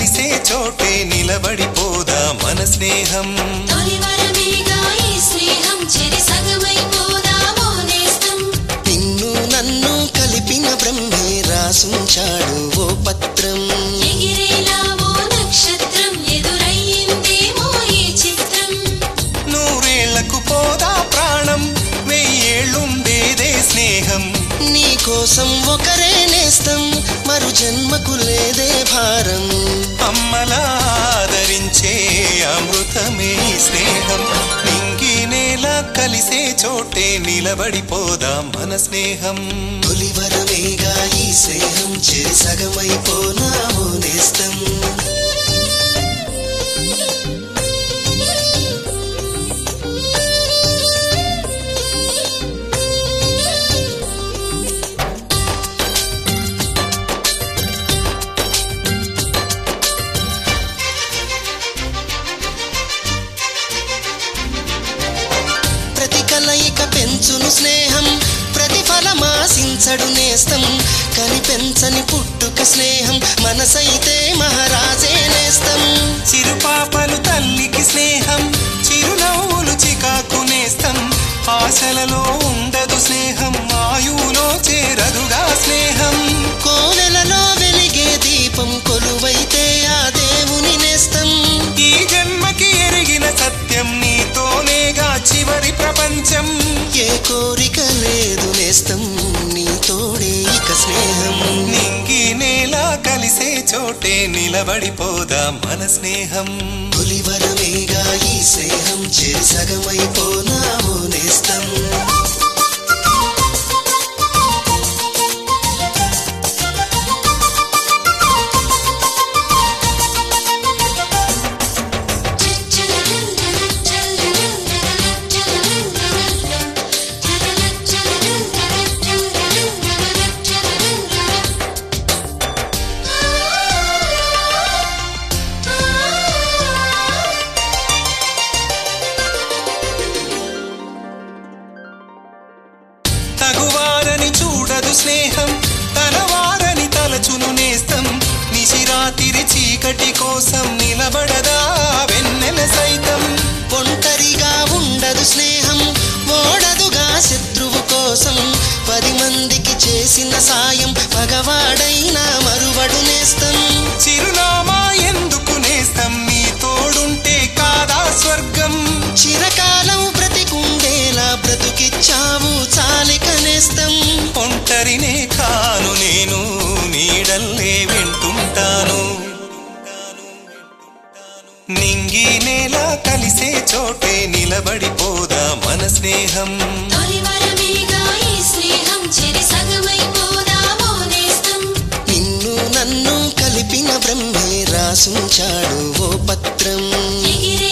కలిసే చోటే నిలబడిపోదా మన స్నేహం తొలివరమేగా ఈ స్నేహం చెరి సగమైపోదామో నేస్తం నిన్ను నన్ను కలిపిన బ్రహ్మే రాసుంచాడు ఓ పత్రం ఎగిరేలా ఓ నక్షత్రం ఎదురయ్యిందేమో ఈ చిత్రం నూరేళ్లకు పోదా ప్రాణం వెయ్యేళ్ళుండేదే స్నేహం నీ కోసం ఒకరే నేస్తం మరు జన్మకు లేదే భారం అమ్మలా ఆదరించే అమృతమే ఈ స్నేహం నింగి నేల కలిసే చోటే నిలబడిపోదా మన స్నేహం తొలివరమేగా ఈ స్నేహం చెరి సగమైపోనామో నేస్తం ప్రతి కలయిక పెంచును స్నేహం ప్రతిఫలమాశించడు నేస్తం కని పెంచని పుట్టుక స్నేహం మనసైతే మహారాజే నేస్తం చిరుపాపలు తల్లికి స్నేహం చిరునవ్వులు చికాకు నేస్తం ఆశలలో ఉండదు స్నేహం ఆయువులో చేరదుగా స్నేహం కోవెలలో వెలిగే దీపం కొలువైతే ఆ దేవుని నేస్తం ఈ జన్మకి ఎరిగిన సత్యం నీతోనేగా చివరి ప్రపంచం ఏ కోరిక లేదు నేస్తం నీ తోడే ఇక స్నేహం నింగి నేల కలిసే చోటే నిలబడిపోదా మన స్నేహం తొలివరమేగా ఈ స్నేహం చెరి సగమైపోనామో నేస్తం తగువారని చూడదు స్నేహం తనవారని తలచును నేస్తం నిశిరాతిరి చీకటి కోసం నిలబడదా వెన్నెల సైతం ఒంటరిగా ఉండదు స్నేహం ఓడదుగా శత్రువు కోసం పది మందికి చేసిన సాయం పగవాడైనా మరువడు నేస్తం చిరునామా ఎందుకు నేస్తం నీ తోడుంటే కాదా స్వర్గం చిరకాలం బ్రతికుండేలా బ్రతుకిచ్చావు చాలిక నేస్తం ఒంటరినే కాను నేను నీడల్లే వింటుంటాను నింగి నేల కలిసే చోటే నిలబడిపోదా మన స్నేహం తొలివరమేగా ఈ స్నేహం చెరి సగమైపోదామో నేస్తం నిన్ను నన్ను కలిపిన బ్రహ్మే రాసుంచాడు ఓ పత్రం ఎగిరే